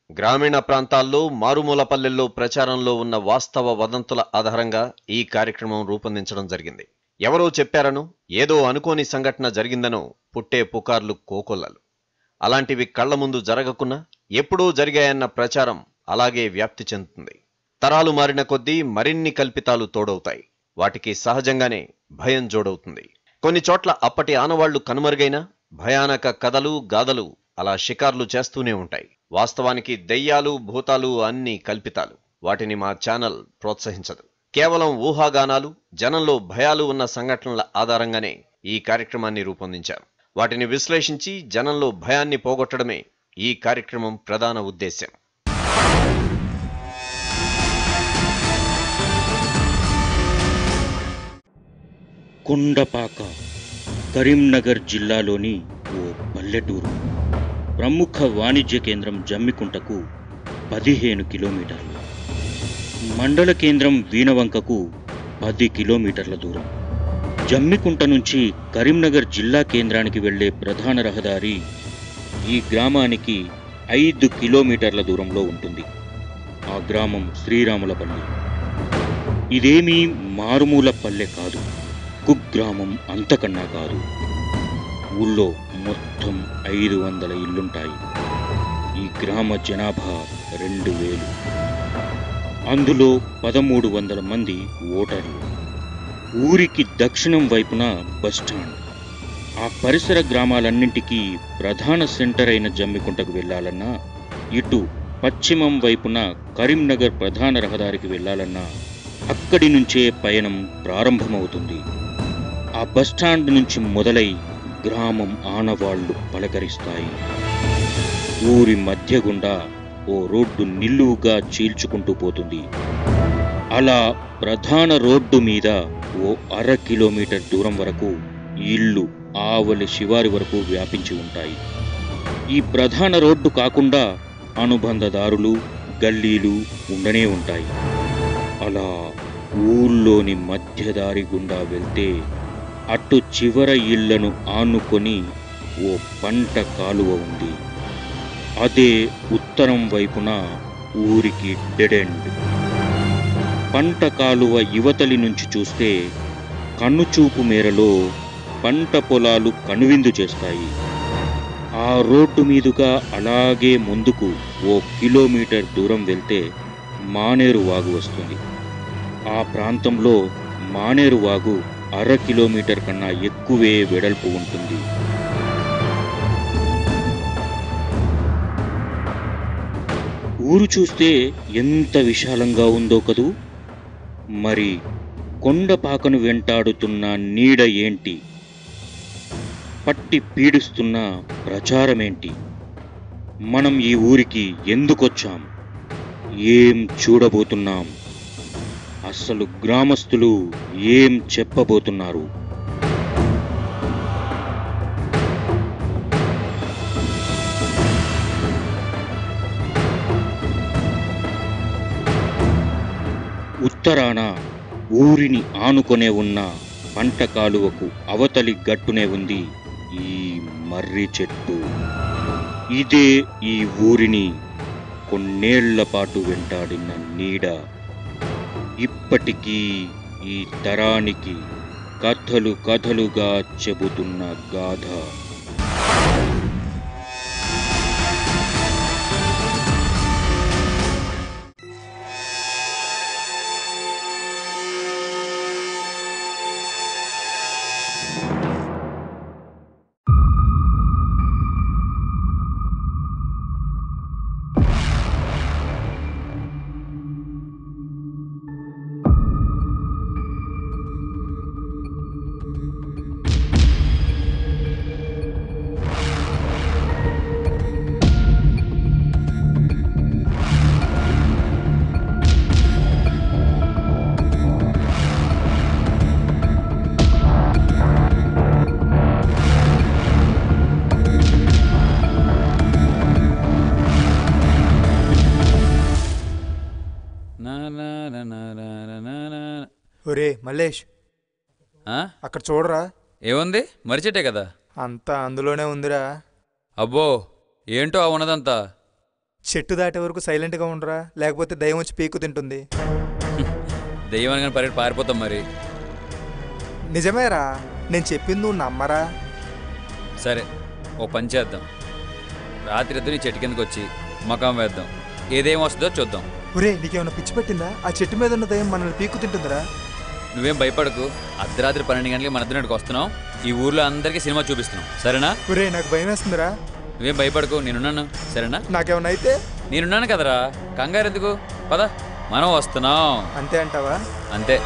గ్రామీణ ప్రాంతాల్లో మారుమూల పల్లెల్లో ప్రచారంలో ఉన్న వాస్తవ వదంతుల ఆధారంగా ఈ కార్యక్రమం రూపొందించడం జరిగింది ఎవరో చెప్పారనో ఏదో అనుకోని సంఘటన జరిగిందనో పుట్టే పుకార్లు కోకొల్లలు అలాంటివి కళ్ల ముందు జరగకున్నా ఎప్పుడూ జరిగాయన్న ప్రచారం అలాగే వ్యాప్తి చెందుతుంది తరాలు మారిన కొద్దీ మరిన్ని కల్పితాలు తోడవుతాయి వాటికి సహజంగానే భయం జోడవుతుంది కొన్ని చోట్ల అప్పటి ఆనవాళ్లు కనుమరుగైనా భయానక కథలు గాథలు అలా షికార్లు చేస్తూనే ఉంటాయి వాస్తవానికి దెయ్యాలు భూతాలు అన్ని కల్పితాలు వాటిని మా ఛానల్ ప్రోత్సహించదు కేవలం ఊహాగానాలు జనంలో భయాలు ఉన్న సంఘటనల ఆధారంగానే ఈ కార్యక్రమాన్ని రూపొందించారు వాటిని విశ్లేషించి జనంలో భయాన్ని పోగొట్టడమే ఈ కార్యక్రమం ప్రధాన ఉద్దేశ్యం కొండపాక కరీంనగర్ జిల్లాలోని ఓ పల్లెటూరు ప్రముఖ వాణిజ్య కేంద్రం జమ్మికుంటకు పదిహేను కిలోమీటర్లు మండల కేంద్రం వీణవంకకు పది కిలోమీటర్ల దూరం జమ్మికుంట నుంచి కరీంనగర్ జిల్లా కేంద్రానికి వెళ్లే ప్రధాన రహదారి ఈ గ్రామానికి ఐదు కిలోమీటర్ల దూరంలో ఉంటుంది ఆ గ్రామం శ్రీరాములపల్లి ఇదేమీ మారుమూల పల్లె కాదు కుగ్రామం అంతకన్నా కాదు ఊళ్ళో మొత్తం ఐదు వందల ఇల్లుంటాయి ఈ గ్రామ జనాభా రెండు వేలు అందులో పదమూడు వందల మంది ఓటర్లు ఊరికి దక్షిణం వైపున బస్టాండ్ ఆ పరిసర గ్రామాలన్నింటికీ ప్రధాన సెంటర్ అయిన జమ్మికుంటకు వెళ్ళాలన్నా ఇటు పశ్చిమం వైపున కరీంనగర్ ప్రధాన రహదారికి వెళ్ళాలన్నా అక్కడి నుంచే పయనం ప్రారంభమవుతుంది ఆ బస్టాండ్ నుంచి మొదలై గ్రామం ఆనవాళ్లు పలకరిస్తాయి ఊరి మధ్య గుండా ఓ రోడ్డు నిలువుగా చీల్చుకుంటూ పోతుంది అలా ప్రధాన రోడ్డు మీద ఓ అర కిలోమీటర్ దూరం వరకు ఇల్లు ఆవలి శివారి వరకు వ్యాపించి ఉంటాయి ఈ ప్రధాన రోడ్డు కాకుండా అనుబంధదారులు గల్లీలు ఉండనే ఉంటాయి అలా ఊళ్ళోని మధ్యదారి గుండా వెళ్తే అటు చివర ఇళ్లను ఆనుకొని ఓ పంట కాలువ ఉంది అదే ఉత్తరం వైపున ఊరికి డెడెండ్ పంట కాలువ యువతలి నుంచి చూస్తే కన్నుచూపు మేరలో పంట పొలాలు కనువిందు చేస్తాయి ఆ రోడ్డు మీదుగా అలాగే ముందుకు ఓ కిలోమీటర్ దూరం వెళ్తే మానేరు వాగు వస్తుంది ఆ ప్రాంతంలో మానేరు వాగు అర కిలోమీటర్ కన్నా ఎక్కువే వెడల్పు ఉంటుంది ఊరు చూస్తే ఎంత విశాలంగా ఉందో కదూ మరి కొండపాకను వెంటాడుతున్న నీడ ఏంటి పట్టి పీడిస్తున్న ప్రచారమేంటి మనం ఈ ఊరికి ఎందుకొచ్చాం ఏం చూడబోతున్నాం అసలు గ్రామస్తులు ఏం చెప్పబోతున్నారు ఉత్తరాన ఊరిని ఆనుకొనే ఉన్న పంట కాలువకు అవతలి గట్టునే ఉంది ఈ మర్రి చెట్టు ఇదే ఈ ఊరిని కొన్నేళ్ల పాటు వెంటాడిన నీడ ఇప్పటికీ ఈ తరానికి కథలు కథలుగా చెబుతున్న గాథ నా నా నా నా నా నా నా నా. ఒరే మల్లేష్ ఆ? అక్కడ చూడరా ఏముంది మరిచెట్టే కదా అంతా అందులోనే ఉందిరా అబ్బో ఏంటో ఆ ఉన్నదంతా చెట్టు దాటే వరకు సైలెంట్గా ఉండరా లేకపోతే దయ్యం వచ్చి పీకు తింటుంది దెయ్యం అనగానే పరిగెట్టి పారిపోతాం మరి నిజమేరా నేను చెప్పింది నువ్వు నమ్మరా సరే ఓ పని చేద్దాం రాత్రి ఇద్దరు ఈ చెట్టు కిందకి వచ్చి మకాం వేద్దాం ఏదేం వస్తుందో చూద్దాం ఒరే నీకేమైనా పిచ్చి పట్టిందా ఆ చెట్టు మీద ఉన్న దయ్యం మనల్ని పీకు తింటుందిరా నువ్వేం భయపడకు అర్ధరాత్రి పన్నెండు గంటలకి మన ఇద్దరికి వస్తున్నాం ఈ ఊర్లో అందరికీ సినిమా చూపిస్తున్నాం సరేనా ఒరే నాకు భయం వేస్తుందిరా నువ్వేం భయపడకు నేనున్నాను సరేనా నాకేమైనా అయితే నేనున్నాను కదరా కంగారు ఎందుకు పద మనం వస్తున్నాం అంతే అంటావా అంతే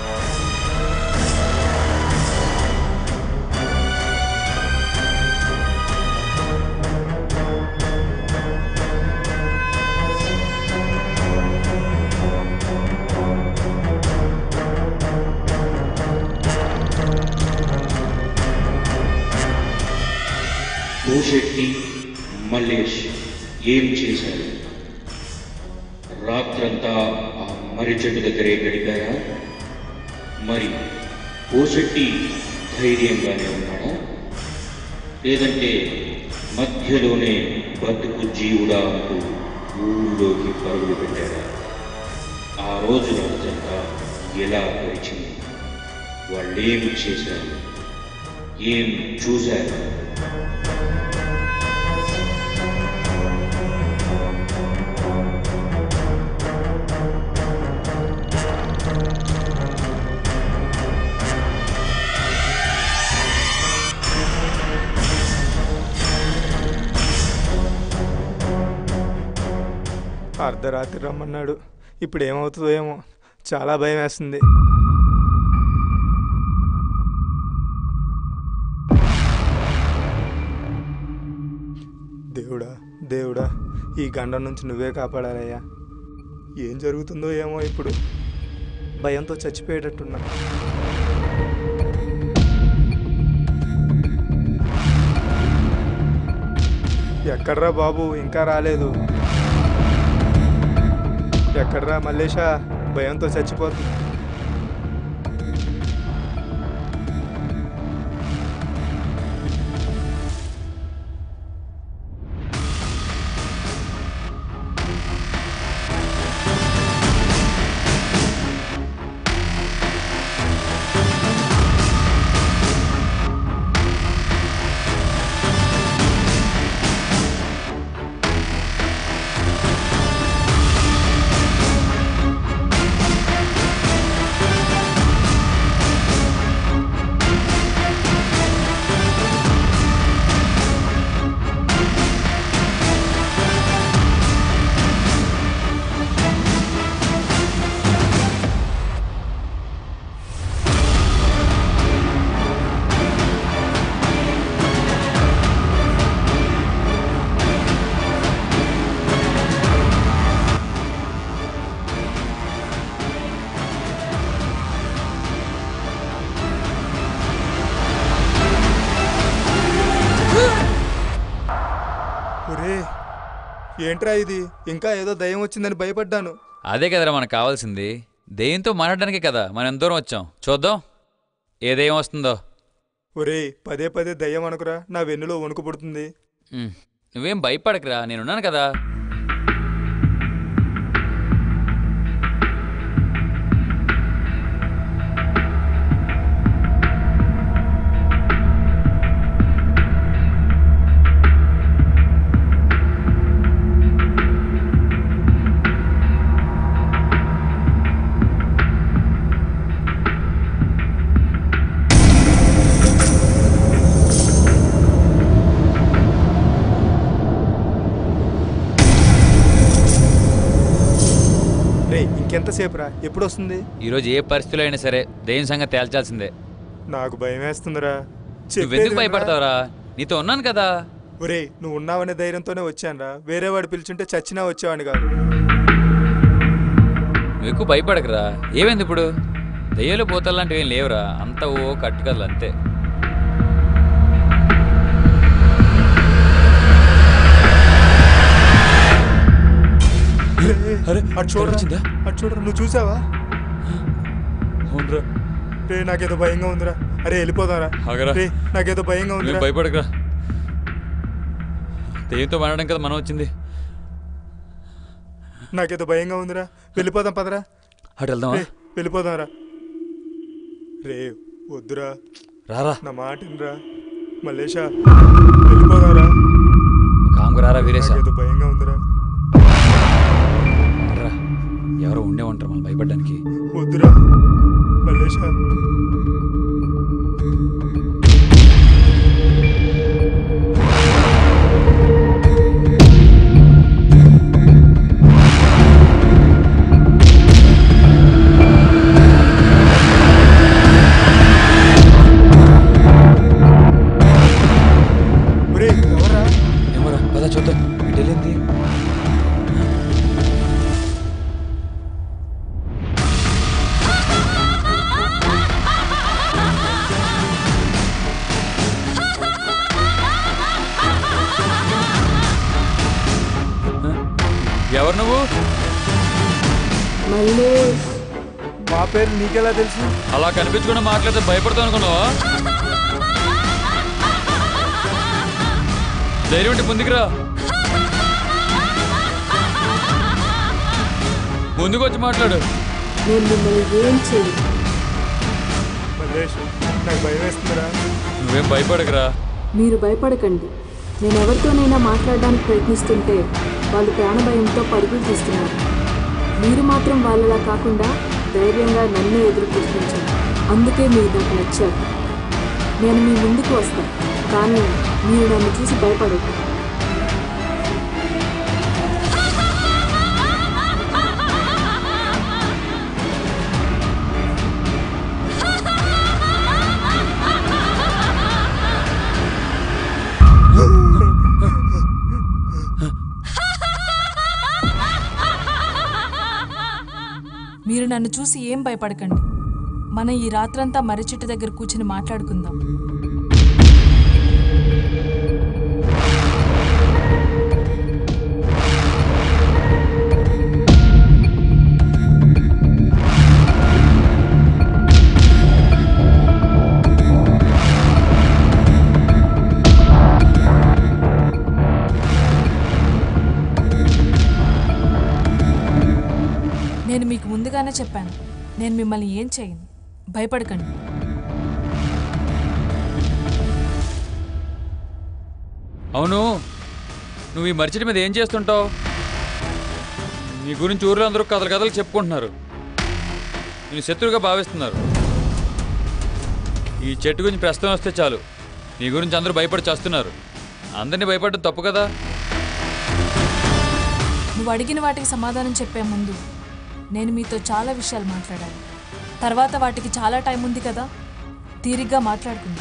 భూశెట్టి మల్లేష్ ఏం చేశారు రాత్రంతా ఆ మర్రి చెట్టు దగ్గరే గడిపారా మరి భూశెట్టి ధైర్యంగానే ఉన్నాడా లేదంటే మధ్యలోనే బతుకు జీవుడా అంటూ ఊళ్ళోకి పరుగులు పెట్టాడా ఆ రోజు రాత్రంతా ఎలా గడిచింది వాళ్ళేం చేశారు ఏం చూశారు అర్ధరాత్రి రమ్మన్నాడు ఇప్పుడు ఏమవుతుందో ఏమో చాలా భయం వేస్తుంది దేవుడా దేవుడా ఈ గండం నుంచి నువ్వే కాపాడాలయ్యా ఏం జరుగుతుందో ఏమో ఇప్పుడు భయంతో చచ్చిపోయేటట్టున్నా ఎక్కడ్రా బాబు ఇంకా రాలేదు ఎక్కడ్రా మల్లేషా భయంతో చచ్చిపోతుంది ఒరే ఏంట్రా ఇది ఇంకా ఏదో దయ్యం వచ్చిందని భయపడ్డాను అదే కదరా మనకు కావాల్సింది దెయ్యంతో మాట్లాడడానికే కదా మనం ఎంత దూరం వచ్చాం చూద్దాం ఏ దెయ్యం వస్తుందో ఒరే పదే పదే దయ్యం అనుకురా నా వెన్నులో వణుకు పుడుతుంది ఉమ్, నువ్వేం భయపడకురా నేనున్నాను కదా రే ఇంకెంతసేపు రా ఎప్పుడు వస్తుంది ఈరోజు ఏ పరిస్థితిలో అయినా సరే దెయ్యం సంగతి తేల్చాల్సిందే నాకు భయం వేస్తుందిరా నువ్వెందుకు భయపడతావురా నీతో ఉన్నాను కదా ఒరే నువ్వు ఉన్నావనే ధైర్యంతోనే వచ్చానురా వేరే వాడు పిలిచుంటే చచ్చినా వచ్చేవాడిని కాదు నువ్వు ఎక్కువ భయపడకురా ఏమైంది ఇప్పుడు దెయ్యాలు పోతలు లాంటివి ఏం లేవురా అంతా ఓ కట్టుకదలు అంతే అరే, అటు చూడరా కనిపించిందా? అటు చూడరా నువ్వు చూసావా అవునరా రే నాకేదో భయంగా ఉందిరా అరే వెళ్ళిపోదాంరా ఆగరా. రే నాకేదో భయంగా నువ్వేం ఉందిరా భయపడకురా దెయ్యంతో మాట్లాడడం కదా మనం వచ్చింది నాకేదో భయంగా ఉందిరా వెళ్ళిపోదాం పదరా అటు వెళ్దామా రే వెళ్ళిపోదాంరా రే వద్దురా రారా నా మాటినరా మల్లేషా వెళ్ళిపోదాంరా కాంగు రారా వీరేశ నాకేదో భయంగా ఉందిరా రా ఎవరో ఉండే ఉంటారు మనం భయపడడానికి వద్దురా మల్లేషా ఒరేయ్, ఎవర్రా? ఏమోరా పద చూద్దాం ఇటు వెళ్ళింది ఎవరు నువ్వు మల్లేష్ మా పేరు నీకెలా తెలుసు అలా కనిపించకుండా మాట్లాడితే భయపడతావు అనుకున్నావా ధైర్యం ఉంటే ముందుకురా ముందుకు వచ్చి మాట్లాడు నేను మిమ్మల్ని ఏం చేయను మల్లేష్ నాకు భయం వేస్తుందిరా నువ్వేం భయపడకురా మీరు భయపడకండి నేను ఎవరితోనైనా మాట్లాడడానికి ప్రయత్నిస్తుంటే వాళ్ళు ప్రాణభయంతో పరుగులు తీస్తున్నారు మీరు మాత్రం వాళ్ళలా కాకుండా ధైర్యంగా నన్నే ఎదురు ప్రశ్నించారు అందుకే మీరు నాకు నచ్చారు నేను మీ ముందుకు వస్తాను కానీ మీరు నన్ను చూసి భయపడదు మీరు నన్ను చూసి ఏం భయపడకండి మనం ఈ రాత్రంతా మర్రి చెట్టు దగ్గర కూర్చుని మాట్లాడుకుందాం నేను మీకు ముందుగానే చెప్పాను నేను మిమ్మల్ని ఏం చేయను భయపడకండి అవును నువ్వు ఈ మర్చిటి మీద ఏం చేస్తుంటావు నీ గురించి ఊర్లో అందరూ కథలు కథలు చెప్పుకుంటున్నారు నేను శత్రువుగా భావిస్తున్నారు ఈ చెట్టు గురించి ప్రస్తుతం వస్తే చాలు నీ గురించి అందరూ భయపడి చేస్తున్నారు అందరినీ భయపడడం తప్పు కదా నువ్వు అడిగిన వాటికి సమాధానం చెప్పే ముందు నేను మీతో చాలా విషయాలు మాట్లాడాలి తర్వాత వాటికి చాలా టైం ఉంది కదా తీరిగ్గా మాట్లాడుకుందాం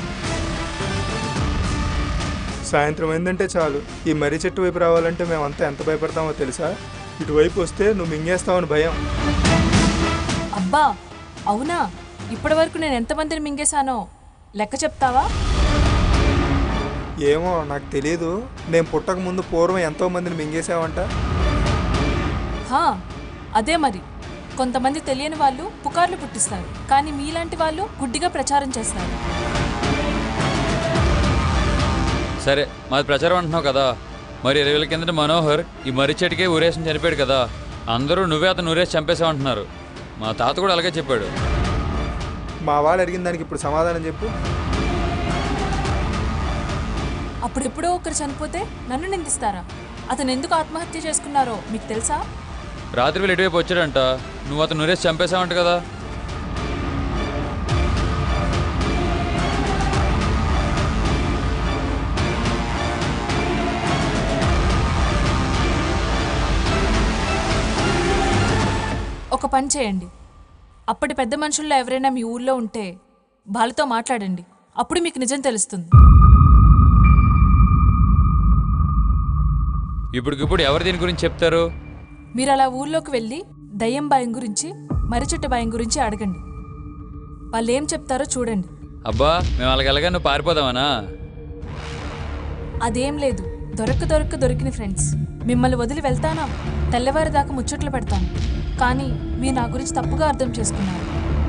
సాయంత్రం అయిందంటే చాలు ఈ మర్రి చెట్టు వైపు రావాలంటే మేమంతా ఎంత భయపడతామో తెలుసా ఇటువైపు వస్తే నువ్వు మింగేస్తావని భయం అబ్బా అవునా ఇప్పటి వరకు నేను ఎంతమందిని మింగేశానో లెక్క చెప్తావా ఏమో నాకు తెలియదు నేను పుట్టక ముందు పూర్వం ఎంతో మందిని మింగేసావంట హా అదే మరి కొంతమంది తెలియని వాళ్ళు పుకార్లు పుట్టిస్తారు కానీ మీలాంటి వాళ్ళు గుడ్డిగా ప్రచారం చేస్తారు సరే మాది ప్రచారం అంటున్నావు కదా మరి ఇరవై వేల కిందట మనోహర్ ఈ మర్రి చెట్టుకే ఊరేసి చనిపోయాడు కదా అందరూ నువ్వే అతను ఊరేసి చంపేశావు అంటున్నారు మా తాత కూడా అలాగే చెప్పాడు మా వాళ్ళు అడిగిన దానికి ఇప్పుడు సమాధానం చెప్పు అప్పుడు ఎప్పుడో ఒకరు చనిపోతే నన్ను నిందిస్తారా అతను ఎందుకు ఆత్మహత్య చేసుకున్నారో మీకు తెలుసా రాత్రి వీళ్ళు ఎటువైపు వచ్చాడంట నువ్వు అతను ఊరేసి చంపేశావంట కదా ఒక పని చేయండి అప్పటి పెద్ద మనుషుల్లో ఎవరైనా మీ ఊర్లో ఉంటే వాళ్ళతో మాట్లాడండి అప్పుడు మీకు నిజం తెలుస్తుంది ఇప్పటికిప్పుడు ఎవరు దీని గురించి చెప్తారు మీరు అలా ఊర్లోకి వెళ్ళి దయ్యం భయం గురించి మర్రిచెట్టు భయం గురించి అడగండి వాళ్ళు ఏం చెప్తారో చూడండి అబ్బా మేము అలాగ ఎలాగా నువ్వు పారిపోదామనా అదేం లేదు దొరక్క దొరక్క దొరికిన ఫ్రెండ్స్ మిమ్మల్ని వదిలి వెళ్తానా తెల్లవారి దాకా ముచ్చట్లు పెడతాను కానీ మీరు నా గురించి తప్పుగా అర్థం చేసుకున్నారు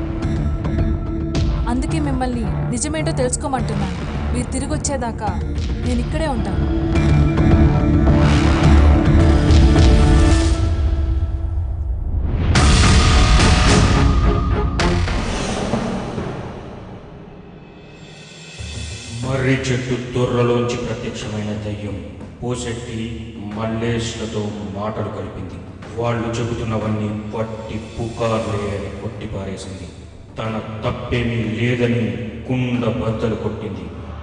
అందుకే మిమ్మల్ని నిజమేంటో తెలుసుకోమంటున్నాను మీరు తిరిగి వచ్చేదాకా నేను ఇక్కడే ఉంటాను మర్రి చెట్టు తొర్రలోంచి ప్రత్యక్షమైన దయ్యం పోసెట్టి మల్లేష్లతో మాటలు కలిపింది వాళ్ళు చెబుతున్నవన్నీ పట్టి పుకార్లే అని కొట్టిపారేసింది తన తప్పేమీ లేదని కుండ బద్దలు కొట్టింది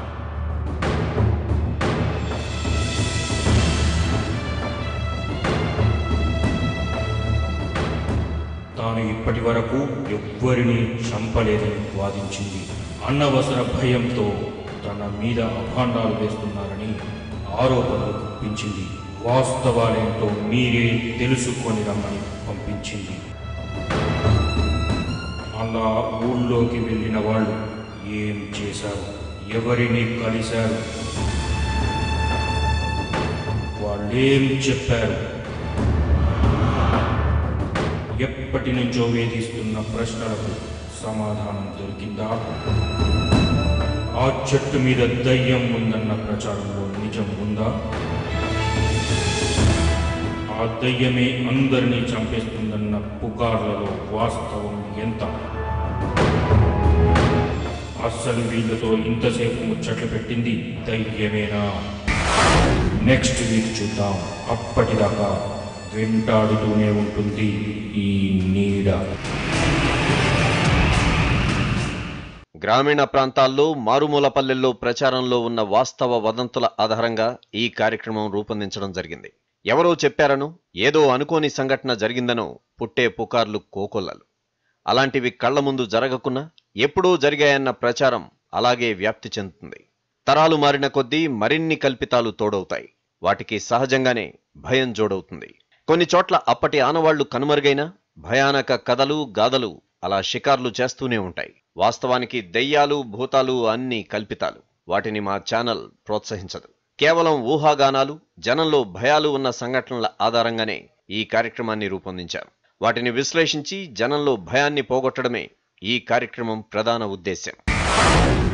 తాను ఇప్పటి వరకు ఎవ్వరినీ చంపలేదని వాదించింది అన్నవసర భయంతో తన మీద అభాండాలు వేస్తున్నారని ఆరోపణలు గుప్పించింది వాస్తవాలేంటో మీరే తెలుసుకొని రమ్మని పంపించింది అలా ఊళ్ళోకి వెళ్ళిన వాళ్ళు ఏం చేశారు ఎవరిని కలిశారు వాళ్ళేం చెప్పారు ఎప్పటి నుంచో వేధిస్తున్న ప్రశ్నలకు సమాధానం దొరికిందా ఆ చెట్టు మీద దయ్యం ఉందన్న ప్రచారంలో నిజం ఉందా ఆ దయ్యమే అందరినీ చంపేస్తుందన్న పుకార్లలో వాస్తవం ఎంత అస్సలు వీళ్ళతో ఇంతసేపు ముచ్చట్లు పెట్టింది దయ్యమేనా నెక్స్ట్ వీక్ చూద్దాం అప్పటిదాకా వెంటాడుతూనే ఉంటుంది ఈ నీడ గ్రామీణ ప్రాంతాల్లో మారుమూల పల్లెల్లో ప్రచారంలో ఉన్న వాస్తవ వదంతుల ఆధారంగా ఈ కార్యక్రమం రూపొందించడం జరిగింది ఎవరో చెప్పారనో ఏదో అనుకోని సంఘటన జరిగిందనో పుట్టే పుకార్లు కోకొల్లలు అలాంటివి కళ్ల ముందు జరగకున్నా ఎప్పుడూ జరిగాయన్న ప్రచారం అలాగే వ్యాప్తి చెందుతుంది తరాలు మారిన కొద్దీ మరిన్ని కల్పితాలు తోడవుతాయి వాటికి సహజంగానే భయం జోడవుతుంది కొన్ని చోట్ల అప్పటి ఆనవాళ్లు కనుమరుగైనా భయానక కథలు గాథలు అలా షికార్లు చేస్తూనే ఉంటాయి వాస్తవానికి దెయ్యాలు భూతాలు అన్ని కల్పితాలు వాటిని మా ఛానల్ ప్రోత్సహించదు కేవలం ఊహాగానాలు జనంలో భయాలు ఉన్న సంఘటనల ఆధారంగానే ఈ కార్యక్రమాన్ని రూపొందించాం వాటిని విశ్లేషించి జనంలో భయాన్ని పోగొట్టడమే ఈ కార్యక్రమం ప్రధాన ఉద్దేశ్యం